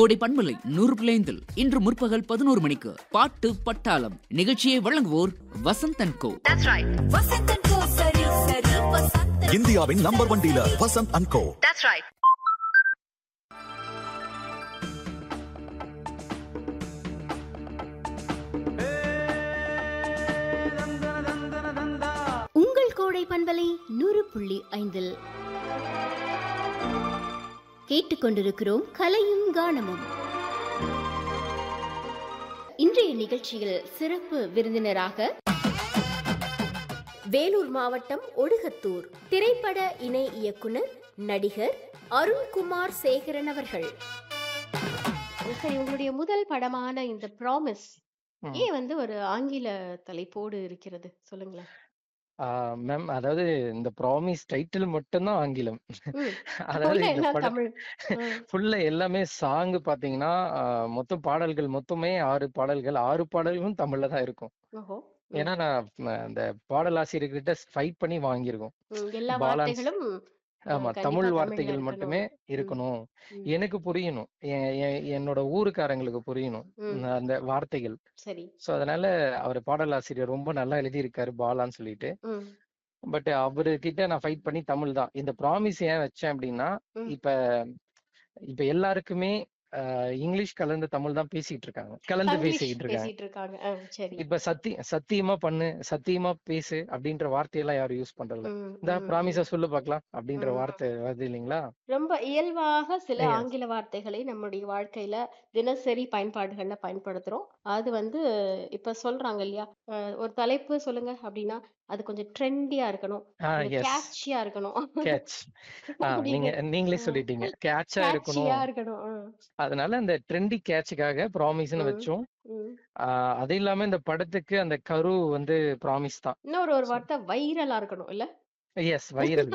கோடை பண்பலை நூறு பிள்ளைந்தில் இன்று முற்பகல் பதினோரு மணிக்கு பாட்டு பட்டாளம் நிகழ்ச்சியை வழங்குவோர் வசந்தன் கோ That's right. வசந்தன் கோ சரி சரி வசந்தன் இந்தியாவின் number one dealer Vasanth and co That's right. உங்கள் கோடை பண்பலை நூறு புள்ளி ஐந்தில் கேட்டுக்கொண்டிருக்கிறோம் கலையும் கானமும் இன்றைய நிகழ்ச்சியில் சிறப்பு விருந்தினராக வேலூர் மாவட்டம் ஒடுகத்தூர் திரைப்பட இணை இயக்குனர் நடிகர் அருண்குமார் சேகரன் அவர்கள் சரி உங்களுடைய முதல் படமான இந்த ப்ராமிஸ் ம். ஏன் வந்து ஒரு ஆங்கில தலைப்போடு இருக்கிறது சொல்லுங்களேன் மேம் அதாவது இந்த ப்ராமிஸ் டைட்டில் மட்டும்தான் ஆங்கிலம் ம். அதாவது உள்ள இந்த என்ன படம் தமிழ் ம். ஃபுல்லா எல்லாமே சாங் பாத்தீங்கன்னா ஆஹ், மொத்தம் பாடல்கள் மொத்தமே ஆறு பாடல்கள் ஆறு பாடல்களும் தமிழ்ல தான் இருக்கும் ஓஹோ ஏன்னா நான் ம, அந்த பாடலாசிரியர்கிட்ட ஃபைட் பண்ணி வாங்கியிருக்கோம் ம், எல்லா balance. வார்த்தைகளும் ஆமா கண்டிப்பா தமிழ் தமிழ்ல வார்த்தைகள் இருக்கணும். மட்டுமே இருக்கணும் ம். எனக்கு புரியணும் எ- எ- என்னோட ஊருக்காரங்களுக்கு புரியணும் ம். நான் அந்த வார்த்தைகள் சரி சோ அதனால அவர் பாடலாசிரியர் ரொம்ப நல்லா எழுதியிருக்காரு பாலான்னு சொல்லிட்டு ம் பட் அவர்கிட்ட நான் ஃபைட் பண்ணி தமிழ் தான் இந்த ப்ராமிஸ் ஏன் வச்சேன் அப்படின்னா ம். இப்ப இப்ப எல்லாருக்குமே ஆஹ், இங்கிலீஷ் கலந்து தமிழ் தான் பேசிட்டு இருக்காங்க கலந்து தங்கிலீஷ் பேசிக்கிட்டு இருக்காங்க பேசிட்டு இருக்காங்க ஆ, சரி இப்ப சத்தி சத்தியமா பண்ணு சத்தியமா பேசு அப்படின்ற வார்த்தையெல்லாம் யாரும் யூஸ் பண்றதில்ல ம், இந்த ம், ப்ராமிஸா சொல்லு பார்க்கலாம் அப்படின்ற ம். வார்த்தை வருது இல்லைங்களா ரொம்ப இயல்பாக சில Yes. ஆங்கில வார்த்தைகளை நம்முடைய வாழ்க்கையில தினசரி பயன்பாடுகள்ல பயன்படுத்துறோம் அது வந்து இப்ப சொல்றாங்க இல்லையா அஹ், ஒரு தலைப்பு சொல்லுங்க அப்படின்னா அது கொஞ்சம் ட்ரெண்டியா இருக்கணும் ஆஹ் எஸ் கேட்சியா இருக்கணும் கேட்ச் ஆஹ் நீங்க அப்படின்னு நீங்களே ஆ. சொல்லிட்டீங்க கேட்சா இருக்கணும் கேட்சியா இருக்கணும் ஆ. அதனால அந்த ட்ரெண்டி கேட்சுக்காக ப்ராமிஸ்னு ம். வச்சோம் ம். ஆஹ் அது இல்லாம இந்த படத்துக்கு அந்த கரு வந்து ப்ராமிஸ் தான் இன்னொரு ஒரு வார்த்தை வைரலா இருக்கணும் இல்ல எஸ் வைரல்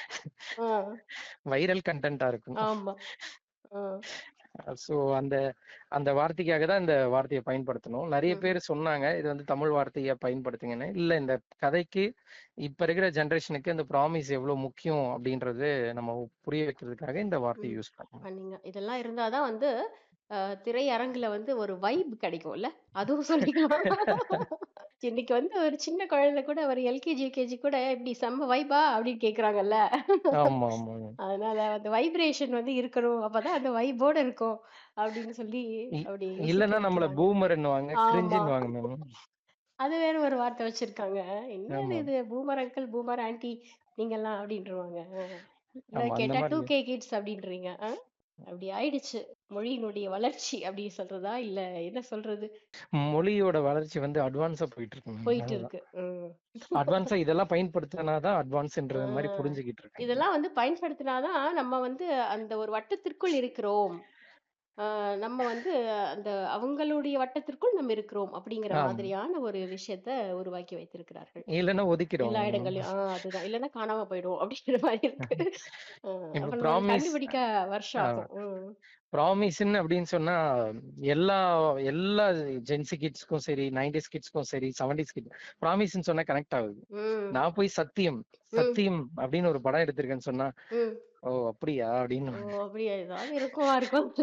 ஆ, வைரல் கண்டென்ட்டா இருக்கும் ஆமா ஆ, ஸோ அந்த அந்த வார்த்தைக்காக தான் இந்த வார்த்தையை பயன்படுத்தணும் நிறைய ம். பேர் சொன்னாங்க இது வந்து தமிழ் வார்த்தையா பயன்படுத்துங்கன்னு இல்ல இந்த கதைக்கு இப்ப இருக்கிற ஜெனரேஷனுக்கு இந்த ப்ராமிஸ் எவ்வளவு முக்கியம் அப்படின்றது நம்ம புரிய வைக்கிறதுக்காக இந்த வார்த்தையை ம். யூஸ் பண்ணோம் பண்ணீங்க இதெல்லாம் இருந்தாதான் வந்து அஹ், திரையரங்குல வந்து ஒரு வைப் கிடைக்கும்ல அதுவும் சொல்லிக்கலாம் இன்னைக்கு வந்து ஒரு சின்ன குழந்தை கூட ஒரு எல்கேஜி யூகேஜி கூட இப்படி செம்ம வைபா அப்படின்னு கேக்குறாங்கல்ல ஆமா ஆமா அதனால அந்த வைப்ரேஷன் வந்து இருக்கணும் அப்பதான் அந்த வைபோட இருக்கும் அப்படின்னு சொல்லி இ- அப்படி இல்லைன்னா யோசிக்க நம்மள வைக்கிறாங்க பூமர்ன்னுவாங்க ஆமா கிரிஞ்சுன்னுவாங்க மேம் அது வேற ஒரு வார்த்தை வச்சிருக்காங்க என்னது ஆமா இது பூமர் அங்கிள் பூமர் ஆன்ட்டி நீங்கெல்லாம் அப்படின்றவாங்க இல்ல ஆமா அந்த கேட்டா டூ மாதிரி கே கிட்ஸ் அப்படின்றீங்க ஆ? அப்படி ஆயிடுச்சு மொழியினுடைய வளர்ச்சி அப்படி சொல்றதா இல்ல என்ன சொல்றது மொழியோட வளர்ச்சி வந்து அட்வான்ஸா போயிட்டு இருக்கு மேம் போயிட்டு அதுதான் இருக்கு ம். அட்வான்ஸா இதெல்லாம் பயன்படுத்தினாதான் அட்வான்ஸ்ன்ற மாதிரி ஆ, புரிஞ்சுக்கிட்டு இருக்காங்க இதெல்லாம் வந்து பயன்படுத்தினாதான் நம்ம வந்து அந்த ஒரு வட்டத்திற்குள் இருக்கிறோம் ஆஹ் நம்ம வந்து அந்த அவங்களுடைய வட்டத்திற்குள் நம்ம இருக்கிறோம் அப்படிங்கிற ஆமா மாதிரியான ஒரு விஷயத்த உருவாக்கி வைத்திருக்கிறார்கள் இல்லைன்னா ஒதுக்கிடுவாங்க எல்லா மேம் இடங்களையும் ஆஹ் அதுதான் இல்லைன்னா காணாம போயிடும் அப்படிங்கிற மாதிரி இருக்கு ஆஹ் இப்ப அப்ப நம்ம ப்ராமிஸ் கண்டுபிடிக்க வருஷம் ஆகும் உம் ப்ராமிஸ்ன்னு அப்படின்னு சொன்னா எல்லா எல்லா ஜென்சி கிட்ஸ்க்கும் சரி நைன்டிஸ் கிட்ஸ்க்கும் சரி செவன்டிஸ் கிட்ஸ் ப்ராமிஸ்ன்னு சொன்னா கனெக்ட் ஆகுது உம் நான் போய் சத்தியம் உம் சத்தியம் அப்படின்னு ஒரு படம் எடுத்திருக்கேன்னு சொன்னா உம் ஓ அப்படியா ஓ அப்படின்னு அப்படியா ஏதாவது இருக்குமா இருக்கும்ல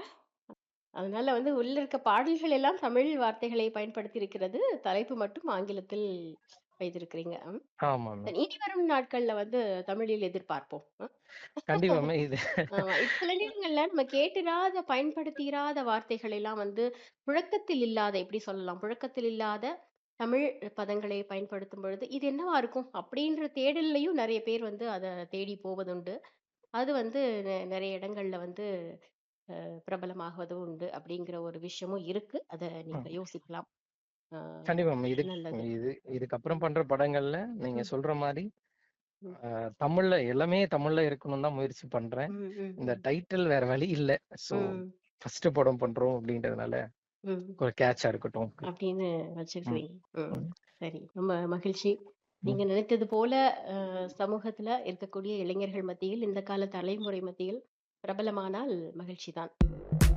அதனால வந்து உள்ள இருக்க பாடல்கள் எல்லாம் தமிழ் வார்த்தைகளை பயன்படுத்தி இருக்கிறது தலைப்பு மட்டும் ஆங்கிலத்தில் வைத்திருக்கிறீங்க ம். ஆமா மேம் சரி, இனி வரும் நாட்கள்ல வந்து தமிழில் எதிர்பார்ப்போம் ம். கண்டிப்பா மேம் இது ஆமா இப்ப சில நேரங்கள்ல நம்ம கேட்டிராத பயன்படுத்திராத வார்த்தைகள் எல்லாம் வந்து புழக்கத்தில் இல்லாத எப்படி சொல்லலாம் புழக்கத்தில் இல்லாத தமிழ் பதங்களை பயன்படுத்தும் பொழுது இது என்னவா இருக்கும் அப்படின்ற தேடல்லையும் நிறைய பேர் வந்து அதை தேடி போவதுண்டு அது வந்து நெ- நிறைய இடங்கள்ல வந்து அஹ், பிரபலமாகுவதும் உண்டு அப்படிங்கிற ஒரு விஷயமும் இருக்கு அதை நீங்க யோசிக்கலாம் அஹ், கண்டிப்பா மேம் இது நல்லது இது இதுக்கப்புறம் பண்ற படங்கள்ல நீங்க ம், சொல்ற மாதிரி ம், அஹ், தமிழ்ல எல்லாமே தமிழ்ல இருக்கணும் தான் முயற்சி பண்றேன் ம், ம், இந்த ம், டைட்டில் வேற வழி இல்ல சோ ம், ஃபர்ஸ்ட் படம் பண்றோம் அப்படின்றதுனால ம். ஒரு கேட்சா இருக்கட்டும் அப்படின்னு ம், வச்சிருக்கிறீங்க ம், ம், சரி ரொம்ப மகிழ்ச்சி ம். நீங்க நினைத்தது போல அஹ், சமூகத்துல இருக்கக்கூடிய இளைஞர்கள் மத்தியில் இந்த கால தலைமுறை மத்தியில் பிரபலமானால் மகிழ்ச்சி தான்